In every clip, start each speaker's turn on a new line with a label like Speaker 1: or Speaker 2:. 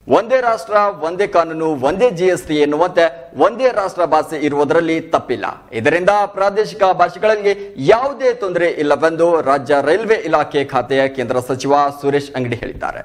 Speaker 1: ಒಂದೇ ರಾಷ್ಟ್ರ ಒಂದೇ ಕಾನೂನು ಒಂದೇ ಜಿಎಸ್ಟಿ ಎನ್ನುವಂತೆ ಒಂದೇ ರಾಷ್ಟ್ರ ಭಾಷೆ ಇರುವುದರಲ್ಲಿ ತಪ್ಪಿಲ್ಲ ಇದರಿಂದ ಪ್ರಾದೇಶಿಕ ಭಾಷೆಗಳಲ್ಲಿ ಯಾವುದೇ ತೊಂದರೆ ಇಲ್ಲವೆಂದು ರಾಜ್ಯ ರೈಲ್ವೆ ಇಲಾಖೆ ಖಾತೆಯ ಕೇಂದ್ರ ಸಚಿವ ಸುರೇಶ್ ಅಂಗಡಿ ಹೇಳಿದ್ದಾರೆ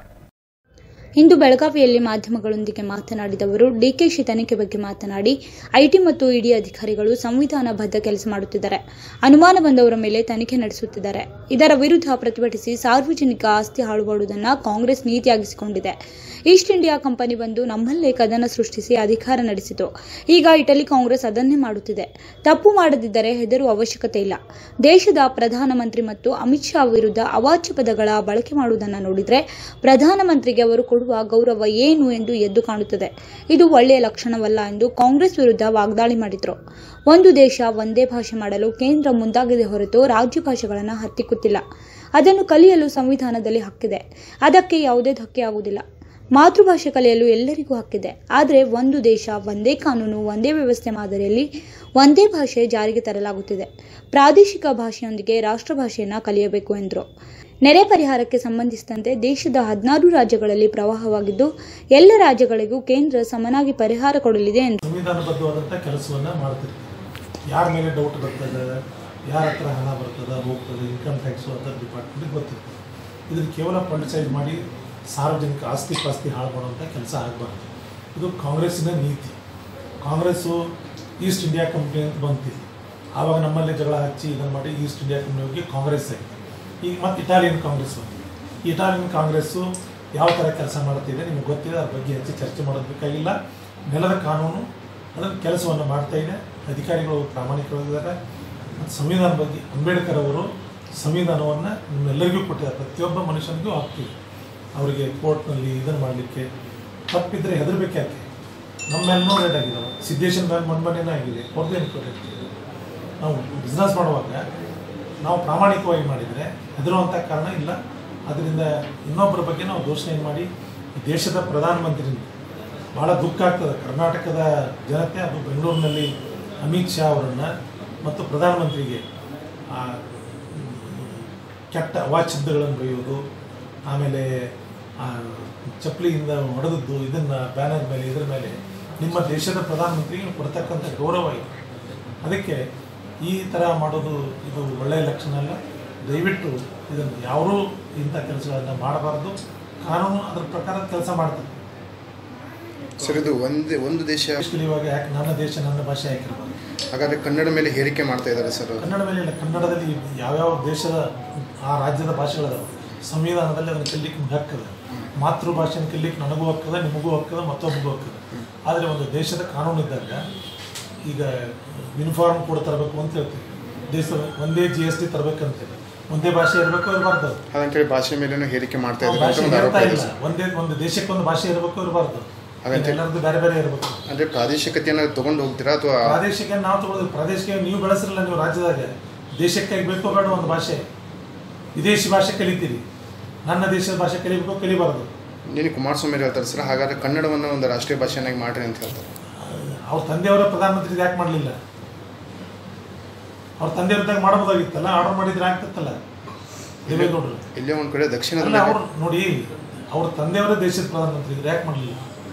Speaker 2: ಇಂದು ಬೆಳಗಾವಿಯಲ್ಲಿ ಮಾಧ್ಯಮಗಳೊಂದಿಗೆ ಮಾತನಾಡಿದ ಅವರು ಡಿಕೆಶಿ ತನಿಖೆ ಬಗ್ಗೆ ಮಾತನಾಡಿ ಐಟಿ ಮತ್ತು ಇಡಿ ಅಧಿಕಾರಿಗಳು ಸಂವಿಧಾನ ಬದ್ಧ ಕೆಲಸ ಮಾಡುತ್ತಿದ್ದಾರೆ ಅನುಮಾನ ಬಂದವರ ಮೇಲೆ ತನಿಖೆ ನಡೆಸುತ್ತಿದ್ದಾರೆ ಇದರ ವಿರುದ್ಧ ಪ್ರತಿಭಟಿಸಿ ಸಾರ್ವಜನಿಕ ಆಸ್ತಿ ಹಾಳು ಮಾಡುವುದನ್ನು ಕಾಂಗ್ರೆಸ್ ನೀತಿಯಾಗಿಸಿಕೊಂಡಿದೆ ಈಸ್ಟ್ ಇಂಡಿಯಾ ಕಂಪನಿ ಬಂದು ನಮ್ಮಲ್ಲೇ ಕದನ ಸೃಷ್ಟಿಸಿ ಅಧಿಕಾರ ನಡೆಸಿತು ಈಗ ಇಟಲಿ ಕಾಂಗ್ರೆಸ್ ಅದನ್ನೇ ಮಾಡುತ್ತಿದೆ ತಪ್ಪು ಮಾಡದಿದ್ದರೆ ಹೆದರುವ ಅವಶ್ಯಕತೆ ಇಲ್ಲ ದೇಶದ ಪ್ರಧಾನಮಂತ್ರಿ ಮತ್ತು ಅಮಿತ್ ಶಾ ವಿರುದ್ಧ ಅವಾಚ್ಯ ಪದಗಳ ಬಳಕೆ ಮಾಡುವುದನ್ನು ನೋಡಿದರೆ ಪ್ರಧಾನಮಂತ್ರಿಗೆ ಅವರು ಕೊಡುವ ಗೌರವ ಏನು ಎಂದು ಎದ್ದು ಕಾಣುತ್ತದೆ ಇದು ಒಳ್ಳೆಯ ಲಕ್ಷಣವಲ್ಲ ಎಂದು ಕಾಂಗ್ರೆಸ್ ವಿರುದ್ಧ ವಾಗ್ದಾಳಿ ಮಾಡಿದರು ಒಂದು ದೇಶ ಒಂದೇ ಭಾಷೆ ಮಾಡಲು ಕೇಂದ್ರ ಮುಂದಾಗಿದೆ ಹೊರತು ರಾಜ್ಯ ಭಾಷೆಗಳನ್ನು ಹತ್ತಿಕ್ಕುತ್ತಿಲ್ಲ ಅದನ್ನು ಕಲಿಯಲು ಸಂವಿಧಾನದಲ್ಲಿ ಹಕ್ಕಿದೆ ಅದಕ್ಕೆ ಯಾವುದೇ ಧಕ್ಕೆ ಆಗುವುದಿಲ್ಲ ಮಾತೃಭಾಷೆ ಕಲಿಯಲು ಎಲ್ಲರಿಗೂ ಹಕ್ಕಿದೆ ಆದರೆ ಒಂದು ದೇಶ ಒಂದೇ ಕಾನೂನು ಒಂದೇ ವ್ಯವಸ್ಥೆ ಮಾದರಿಯಲ್ಲಿ ಒಂದೇ ಭಾಷೆ ಜಾರಿಗೆ ತರಲಾಗುತ್ತಿದೆ ಪ್ರಾದೇಶಿಕ ಭಾಷೆಯೊಂದಿಗೆ ರಾಷ್ಟ್ರಭಾಷೆಯನ್ನು ಕಲಿಯಬೇಕು ಎಂದರು ನೆರೆ ಪರಿಹಾರಕ್ಕೆ ಸಂಬಂಧಿಸಿದಂತೆ ದೇಶದ ಹದಿನಾರು ರಾಜ್ಯಗಳಲ್ಲಿ ಪ್ರವಾಹವಾಗಿದ್ದು ಎಲ್ಲ ರಾಜ್ಯಗಳಿಗೂ ಕೇಂದ್ರ ಸಮನಾಗಿ ಪರಿಹಾರ ಕೊಡಲಿದೆ ಎಂದರು
Speaker 3: ಸಂವಿಧಾನಬದ್ಧವಾದಂಥ ಕೆಲಸವನ್ನು ಮಾಡ್ತಿರ್ತಾರೆ ಯಾರ ಮೇಲೆ ಡೌಟ್ ಬರ್ತದೆ ಯಾರ ಹತ್ರ ಹಣ ಬರ್ತದೆ ಹೋಗ್ತದೆ ಇನ್ಕಮ್ ಟ್ಯಾಕ್ಸು ಅದರ ಡಿಪಾರ್ಟ್ಮೆಂಟಿಗೆ ಗೊತ್ತಿರ್ತದೆ ಇದನ್ನು ಕೇವಲ ಪೊಲಿಟಿಸೈಸ್ ಮಾಡಿ ಸಾರ್ವಜನಿಕ ಆಸ್ತಿ ಪಾಸ್ತಿ ಹಾಳು ಮಾಡುವಂಥ ಕೆಲಸ ಆಗಬಾರ್ದು ಇದು ಕಾಂಗ್ರೆಸ್ಸಿನ ನೀತಿ ಕಾಂಗ್ರೆಸ್ಸು ಈಸ್ಟ್ ಇಂಡಿಯಾ ಕಂಪ್ನಿ ಅಂತ ಬಂತಿದೆ ಆವಾಗ ನಮ್ಮಲ್ಲೇ ಜಗಳ ಹಚ್ಚಿ ಇದನ್ನು ಮಾಡಿ ಈಸ್ಟ್ ಇಂಡಿಯಾ ಕಂಪ್ನಿ ಹೋಗಿ ಕಾಂಗ್ರೆಸ್ ಆಯಿತು ಈಗ ಮತ್ತೆ ಇಟಾಲಿಯನ್ ಕಾಂಗ್ರೆಸ್ ಬಂದಿದೆ ಈ ಇಟಾಲಿಯನ್ ಕಾಂಗ್ರೆಸ್ಸು ಯಾವ ಥರ ಕೆಲಸ ಮಾಡ್ತಿದೆ ನಿಮಗೆ ಗೊತ್ತಿದೆ ಅದ್ರ ಬಗ್ಗೆ ಹೆಚ್ಚು ಚರ್ಚೆ ಮಾಡೋದು ಬೇಕಾಗಿಲ್ಲ ನೆಲದ ಕಾನೂನು ಅದನ್ನು ಕೆಲಸವನ್ನು ಮಾಡ್ತಾ ಇದೆ ಅಧಿಕಾರಿಗಳು ಪ್ರಾಮಾಣಿಕವಾಗಿದ್ದಾರೆ ಮತ್ತು ಸಂವಿಧಾನ ಬಗ್ಗೆ ಅಂಬೇಡ್ಕರ್ ಅವರು ಸಂವಿಧಾನವನ್ನು ನಿಮ್ಮೆಲ್ಲರಿಗೂ ಕೊಟ್ಟಿದ್ದಾರೆ ಪ್ರತಿಯೊಬ್ಬ ಮನುಷ್ಯನಿಗೂ ಹಾಕ್ತೀವಿ ಅವರಿಗೆ ಕೋರ್ಟ್ನಲ್ಲಿ ಇದನ್ನು ಮಾಡಲಿಕ್ಕೆ ತಪ್ಪಿದ್ರೆ ಹೆದರ್ಬೇಕು ಯಾಕೆ ನಮ್ಮ ಮೇಲೂ ರೇಟ್ ಆಗಿದ್ದಾವೆ ಸಿದ್ದೇಶನ್ ಮೇಲೆ ಮನ್ಮನೇನೂ ಆಗಿದೆ ಅವ್ರದ್ದೇನು ರೇಟ್ ನಾವು ಬಿಸ್ನೆಸ್ ಮಾಡುವಾಗ ನಾವು ಪ್ರಾಮಾಣಿಕವಾಗಿ ಮಾಡಿದರೆ ಹೆದರುವಂಥ ಕಾರಣ ಇಲ್ಲ ಅದರಿಂದ ಇನ್ನೊಬ್ಬರ ಬಗ್ಗೆ ನಾವು ದೋಷಣೆ ಮಾಡಿ ಈ ದೇಶದ ಪ್ರಧಾನಮಂತ್ರಿ ಭಾಳ ದುಃಖ ಆಗ್ತದೆ ಕರ್ನಾಟಕದ ಜನತೆ ಅದು ಬೆಂಗಳೂರಿನಲ್ಲಿ ಅಮಿತ್ ಶಾ ಅವರನ್ನು ಮತ್ತು ಪ್ರಧಾನಮಂತ್ರಿಗೆ ಆ, ಕೆಟ್ಟ ಅವಾಚ್ಯಗಳನ್ನು ಬರೆಯೋದು ಆಮೇಲೆ ಆ, ಚಪ್ಪಲಿಯಿಂದ ಹೊಡೆದದ್ದು ಇದನ್ನು ಬ್ಯಾನರ್ ಮೇಲೆ ಇದರ ಮೇಲೆ ನಿಮ್ಮ ದೇಶದ ಪ್ರಧಾನಮಂತ್ರಿಗೆ ಕೊಡ್ತಕ್ಕಂಥ ಗೌರವ ಇದೆ ಅದಕ್ಕೆ ಈ ಥರ ಮಾಡೋದು ಇದು ಒಳ್ಳೆಯ ಲಕ್ಷಣ ಅಲ್ಲ ದಯವಿಟ್ಟು ಇದನ್ನು ಯಾರೂ ಇಂಥ ಕೆಲಸಗಳನ್ನು ಮಾಡಬಾರ್ದು ಕಾನೂನು ಅದರ ಪ್ರಕಾರ ಕೆಲಸ ಮಾಡ್ತದೆ
Speaker 4: ಸರ್ ಇದು ಒಂದೇ ಒಂದು ದೇಶ
Speaker 3: ದೇಶದಲ್ಲಿ ಇವಾಗ ಯಾಕೆ ನನ್ನ ದೇಶ ನನ್ನ ಭಾಷೆ ಯಾಕಿರ್ಬಾರ್ದು
Speaker 4: ಹಾಗಾದ್ರೆ ಕನ್ನಡ ಮೇಲೆ ಹೇರಿಕೆ ಮಾಡ್ತಾ ಇದ್ದಾರೆ ಸರ್
Speaker 3: ಕನ್ನಡ ಮೇಲೆ ಇಲ್ಲ ಕನ್ನಡದಲ್ಲಿ ಯಾವ್ಯಾವ ದೇಶದ ಆ ರಾಜ್ಯದ ಭಾಷೆಗಳದಾವೆ ಸಂವಿಧಾನದಲ್ಲಿ ಅದನ್ನು ಕಲಿಲಿಕ್ಕೆ ನಿಮ್ಗೆ ಹಕ್ಕದ ಮಾತೃಭಾಷೆಯನ್ನು ಕಲಿಲಿಕ್ಕೆ ನನಗೂ ಹಕ್ಕದ ನಿಮಗೂ ಹಕ್ಕದ ಮತ್ತೊಬ್ಬಗೂ ಹಕ್ಕದ ಆದರೆ ಒಂದು ದೇಶದ ಕಾನೂನು ಇದ್ದಾಗ ಈಗ ಯೂನಿಫಾರ್ಮ್ ಕೂಡ ತರಬೇಕು ಅಂತ ಹೇಳ್ತೀವಿ ದೇಶದ ಒಂದೇ ಜಿ ಎಸ್ ಟಿ ತರಬೇಕಂತೇಳಿ ಒಂದೇ ಭಾಷೆ ಇರಬೇಕು ಇರಬಾರ್ದು ಅದು.
Speaker 4: ಹಾಗಂತೇಳಿ ಭಾಷೆ ಮೇಲೇನು ಹೇರಿಕೆ ಮಾಡ್ತಾ
Speaker 3: ಆ
Speaker 4: ಇದ್ದಾರೆ ಅಂತ
Speaker 3: ಭಾಷೆ
Speaker 4: ಒಂದು ಆರೋಪ
Speaker 3: ಇರ್ತಾ
Speaker 4: ಇದೆ
Speaker 3: ಇಲ್ಲ
Speaker 4: ಸರ್
Speaker 3: ಒಂದೇ ಒಂದು ದೇಶಕ್ಕೆ ಒಂದು ಭಾಷೆ ಇರಬೇಕು ಇರಬಾರ್ದು
Speaker 4: ಹಾಗಂತ-
Speaker 3: ಎಲ್ಲರದ್ದು ಬೇರೆ ಬೇರೆ ಇರಬೇಕು
Speaker 4: ಅಂದ್ರೆ ಪ್ರಾದೇಶಿಕತೆಯನ್ನು ತಗೊಂಡು ಹೋಗ್ತೀರಾ ಅಥವಾ
Speaker 3: ಪ್ರಾದೇಶಿಕ ನಾವು ತಗೊಳ್ಳೋದು ಪ್ರಾದೇಶಿಕ ನೀವು ಬೆಳೆಸಿರಲ್ಲ ನೀವು ರಾಜ್ಯದಾಗ ದೇಶಕ್ಕೆ ಬೇಕೋ ಬೇಡ ಒಂದು ಭಾಷೆ ವಿದೇಶಿ ಭಾಷೆ ಕಲಿತೀರಿ ನನ್ನ ದೇಶದ ಭಾಷೆ ಕಲಿಬೇಕು ಕಲಿಬಾರ್ದು
Speaker 4: ನೀನು ಕುಮಾರಸ್ವಾಮಿ ಅವ್ರು ಹೇಳ್ತಾರೆ ಸರ್ ಹಾಗಾದ್ರೆ ಕನ್ನಡವನ್ನು ಒಂದು ರಾಷ್ಟ್ರೀಯ ಭಾಷೆಯನ್ನಾಗಿ ಮಾಡ್ರಿ ಅಂತ ಹೇಳ್ತಾರೆ
Speaker 3: ಅವ್ರ ತಂದೆಯವರ ಪ್ರಧಾನಮಂತ್ರಿ ಯಾಕೆ ಮಾಡಲಿಲ್ಲ ಅವ್ರ ತಂದೆಯವ್ರದಾಗ ಮಾಡಬಹುದಾಗಿತ್ತಲ್ಲ ಆರ್ಡರ್ ಮಾಡಿದ್ರೆ ಆಗ್ತಿತ್ತಲ್ಲ ದೇವೇಗೌಡರು
Speaker 4: ಇಲ್ಲೇ ಒಂದ್ ಕಡೆ ದಕ್ಷಿಣದ
Speaker 3: ಅಲ್ಲ
Speaker 4: ಮೇಲೆ
Speaker 3: ಅವ್ರು ನೋಡಿ ಅವ್ರ ತಂದೆಯವರೇ ದೇಶದ ಪ್ರಧಾನಮಂತ್ರಿ ಇದ್ರು ಯಾಕೆ ಮಾಡಲಿಲ್ಲ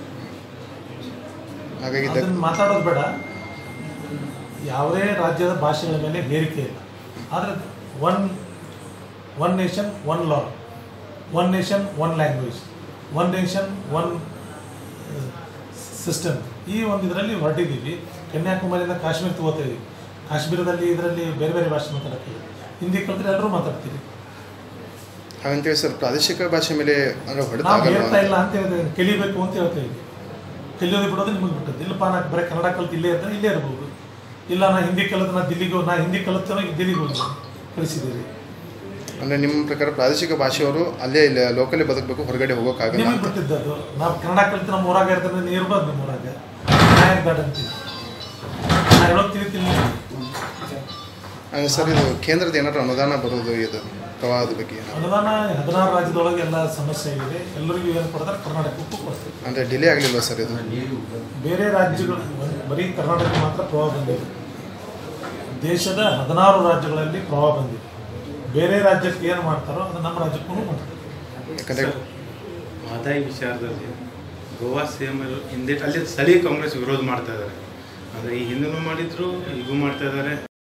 Speaker 4: ಹಾಗಾಗಿ ದ-
Speaker 3: ಅದನ್ನು ಮಾತಾಡೋದು ಬೇಡ ಯಾವುದೇ ರಾಜ್ಯದ ಭಾಷೆಗಳ ಮೇಲೆ ಹೇರಿಕೆ ಇಲ್ಲ ಆದರೆ one one nation one law one nation one language one nation one system ಈ ಒಂದು ಇದರಲ್ಲಿ ಹೊರಟಿದ್ದೀವಿ ಕನ್ಯಾಕುಮಾರಿಯಿಂದ ಕಾಶ್ಮೀರ ತಗೋತಾ ಇದೀವಿ ಕಾಶ್ಮೀರದಲ್ಲಿ ಇದರಲ್ಲಿ ಬೇರೆ ಬೇರೆ ಭಾಷೆ ಮಾತಾಡ್ತೀವಿ ಹಿಂದಿ ಕಲಿತ್ರೆ ಎಲ್ಲರೂ ಮಾತಾಡ್ತೀವಿ
Speaker 4: ಹಾಗಂತೇಳಿ ಸರ್ ಪ್ರಾದೇಶಿಕ ಭಾಷೆ ಮೇಲೆ ಅಂದ್ರೆ ಹೊಡೆತ
Speaker 3: ನಾವು
Speaker 4: ಆಗಲ್ವಾ
Speaker 3: ಹೇಳ್ತಾ ಇಲ್ಲ ಅಂತ ಹೇಳಿದ್ರೆ ಕಲಿಬೇಕು ಅಂತ ಹೇಳ್ತಾ ಇದ್ವಿ ಕಲಿಯೋದು ಬಿಡೋದು ನಿಮಗೆ ಬಿಟ್ಟದ್ದು ಇಲ್ಲಪ್ಪ ನಾ ಬರೀ ಕನ್ನಡ ಕಲಿತು ಇಲ್ಲೇ ಇರ್ತಾನೆ ಇಲ್ಲೇ ಇರ್ಬೋದು ಇಲ್ಲ ನಾ ಹಿಂದಿ ಕಲಿತು ನಾ ದಿಲ್ಲಿಗೆ ಹೋಗಿ- ನಾ ಹಿಂದಿ ಕಲಿತೇನೋ ದಿಲ್ಲಿಗೆ ಹೋಗಿ ಕಲಿಸಿದ್ದೀರಿ
Speaker 4: ಅಂದ್ರೆ ನಿಮ್ಮ ಪ್ರಕಾರ ಪ್ರಾದೇಶಿಕ ಭಾಷೆಯವರು ಅಲ್ಲೇ ಇಲ್ಲ ಲೋಕಲ್ಲೇ ಬದುಕಬೇಕು ಹೊರಗಡೆ ಹೋಗೋಕ್ಕಾಗಲ್ಲ
Speaker 3: ನಿಮಗೆ
Speaker 4: ಅಂತ
Speaker 3: ಬಿಟ್ಟಿದ್ದದು ನಾವು ಕನ್ನಡ ಕಲಿತು ನಮ್ಮ ಊರಾಗ ಇರ್ತಾನೆ ನೀ ಇರ್ಬೋದು ನಿಮ್ಮ ಊರಾಗ ನಾ ಯಾಕೆ ಬೇಡ ಅಂತೀನಿ ನಾ ಹೇಳೋದು ತಿಳಿತೀನಿ
Speaker 4: ಅಂದ್ರೆ ಸರ್ ಇದು ಕೇಂದ್ರದ ಏನಾದ್ರು ಅನುದಾನ ಬರೋದು ಇದು ಪ್ರವಾಹದ ಬಗ್ಗೆ ಏನಾದ್ರು?
Speaker 3: ಅನುದಾನ ಹದಿನಾರು ರಾಜ್ಯದೊಳಗೆ ಎಲ್ಲ ಸಮಸ್ಯೆ ಇದೆ ಎಲ್ಲರಿಗೂ ಏನು ಕೊಡ್ತಾರೆ ಕರ್ನಾಟಕಕ್ಕೂ ಕೊಡ್ತಾರೆ
Speaker 4: ಅಂದ್ರೆ ಡಿಲೇ ಆಗಲಿಲ್ವಾ ಸರ್ ಇದು
Speaker 3: ಬೇರೆ ರಾಜ್ಯಗಳು ಒಂದ್- ಬರೀ ಕರ್ನಾಟಕ ಮಾತ್ರ ಪ್ರವಾಹ ಬಂದಿದೆ ದೇಶದ ಹದಿನಾರು ರಾಜ್ಯಗಳಲ್ಲಿ ಪ್ರವಾಹ ಬಂದಿದೆ ಬೇರೆ ರಾಜ್ಯಕ್ಕೆ ಏನು ಮಾಡ್ತಾರೋ ಅದು ನಮ್ಮ ರಾಜ್ಯಕ್ಕೂ ಮಾಡ್ತಾರೆ
Speaker 4: ಯಾಕಂದ್ರೆ
Speaker 5: ಆದಾಯ ವಿಚಾರದಲ್ಲಿ ಗೋವಾ ಸೇಮ್ ಹಿಂದೆ ಅಲ್ಲಿ ಸ್ಥಳೀಯ ಕಾಂಗ್ರೆಸ್ ವಿರೋಧ ಮಾಡ್ತಾ ಇದ್ದಾರೆ ಅಂದರೆ ಈ ಹಿಂದೂ ಮಾಡಿದ್ರು ಈಗೂ ಮಾಡ್ತಾ ಇದ್ದಾರೆ